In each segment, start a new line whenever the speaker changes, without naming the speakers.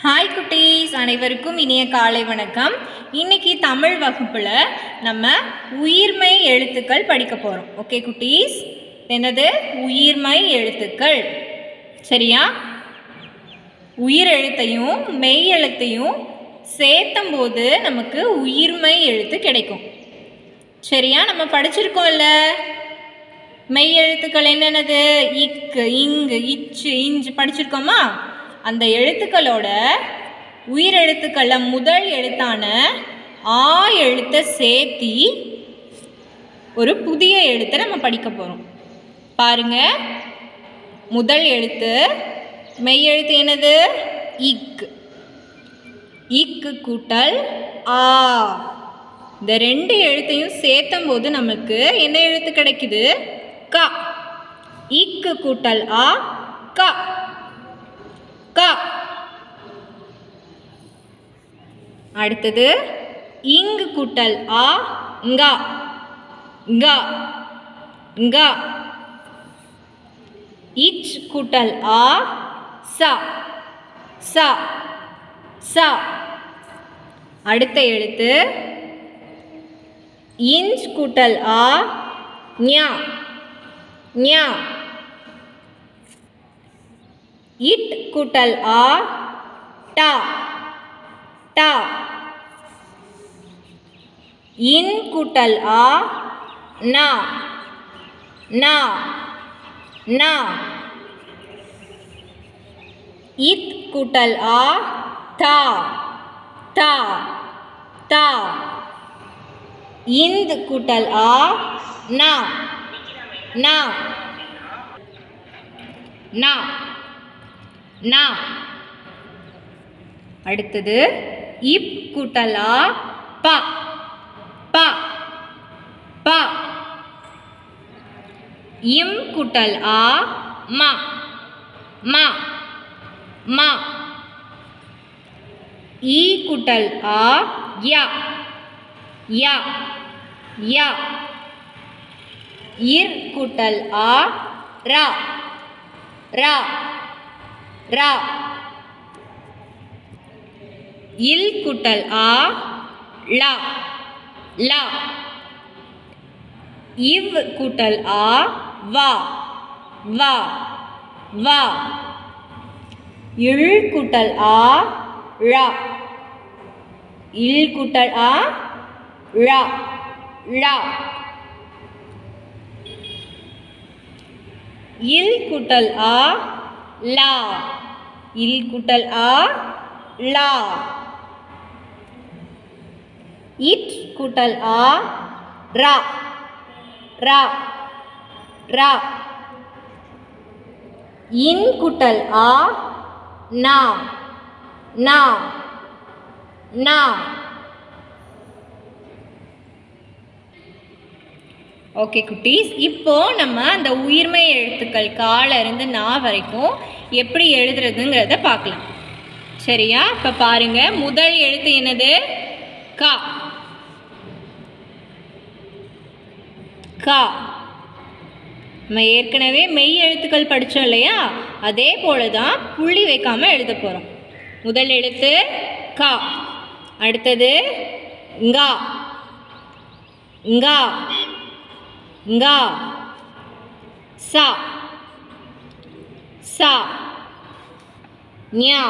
hi குட்டீஸ் அனைவருக்கும் இனிய காலை வணக்கம் இன்னைக்கு தமிழ் வகுப்பில் நம்ம உயிர்மை எழுத்துக்கள் படிக்க போகிறோம் ஓகே குட்டீஸ் என்னது உயிர்மை எழுத்துக்கள் சரியா உயிர் எழுத்தையும் மெய் எழுத்தையும் சேர்த்தும் போது நமக்கு உயிர்மை எழுத்து கிடைக்கும் சரியா நம்ம படிச்சிருக்கோம்ல மெய் எழுத்துக்கள் என்னென்னது இக்கு இங்கு இச்சு இஞ்சு படிச்சிருக்கோமா அந்த எழுத்துக்களோட உயிர் எழுத்துக்களில் முதல் எழுத்தான ஆ எழுத்தை சேர்த்தி ஒரு புதிய எழுத்தை நம்ம படிக்க போகிறோம் பாருங்க முதல் எழுத்து மெய் எழுத்து என்னது இக் இக்கு கூட்டல் ஆ இந்த ரெண்டு எழுத்தையும் சேர்த்தும் போது நமக்கு என்ன எழுத்து கிடைக்குது க இக்கு கூட்டல் ஆ க க அடுத்தது இங்கு கூட்டல் ஆ ங்க ங்க ங்க இச் கூட்டல் ஆ ச ச ச அடுத்த எழுத்து இஞ்ச் கூட்டல் ஆ ஞா ஞா இட் கூட்டல் ஆ டா டா இன் கூட்டல் ஆ நா நா நா இத் கூட்டல் ஆ தா தா தா இந்த் கூட்டல் ஆ நா நா நா நா அடுத்தது இப் கூட்டல் ஆ ப ப ப இம் கூட்டல் ஆ ம ம ம ஈ கூட்டல் ஆ ய ய ய இர் கூட்டல் ஆ ரா ரா ரா இல் கூட்டல் ஆ லா லா இவ் கூட்டல் ஆ வா வா வா இல் கூட்டல் ஆ ழ இல் கூட்டல் ஆ ழ ழ இல் கூட்டல் ஆ லா இல் கூட்டல் ஆ லா இட் கூட்டல் ஆ ரா ரா ரா இன் கூட்டல் ஆ நா நா நா ஓகே குட்டீஸ் இப்போ நம்ம அந்த உயிர்மை எழுத்துக்கள் கால இருந்து நா வரைக்கும் எப்படி எழுதுறதுங்கிறத பார்க்கலாம் சரியா இப்போ பாருங்க முதல் எழுத்து என்னது கா கா நம்ம ஏற்கனவே மெய் எழுத்துக்கள் படித்தோம் இல்லையா அதே போல தான் புள்ளி வைக்காமல் எழுத போகிறோம் முதல் எழுத்து கா அடுத்தது ngா ngா ngா சா சா ஞா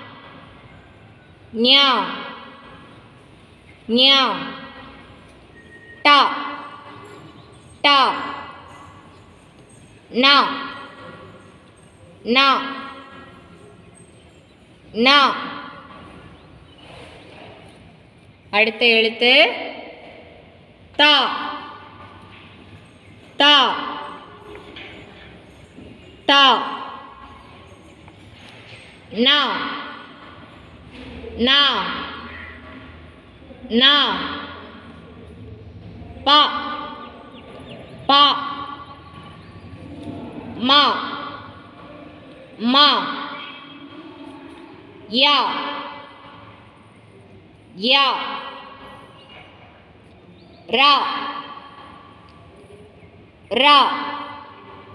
ஞா ஞா டா டா நா நா நா அடுத்த எழுத்து தா தா தா நா நா நா பா பா மா மா யா யா ரா ரா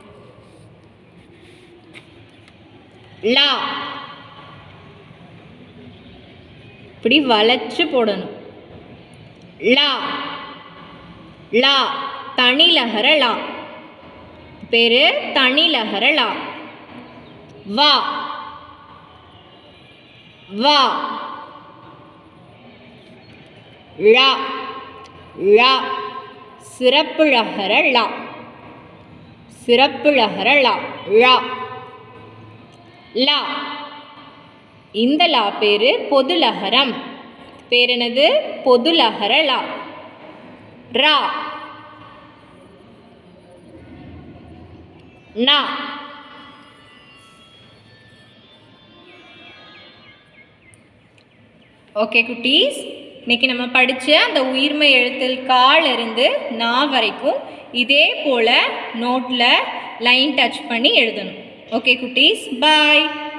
லா இப்படி வளைச்சு போடணும் லா லா தனிலகர லா பேரு தனிலகர லா வா வா ழா ழா சிறப்புழகர லா சிறப்புழகர லா ழா லா இந்த லா பேரு பொதுலகரம் பேர் என்னது பொதுலகர லா ரா நா ஓகே குட்டீஸ் இன்னைக்கு நம்ம படித்த அந்த உயிர்மை எழுத்தில் கால் இருந்து நா வரைக்கும் இதே போல் நோட்டில் லைன் டச் பண்ணி எழுதணும் ஓகே குட்டீஸ் பாய்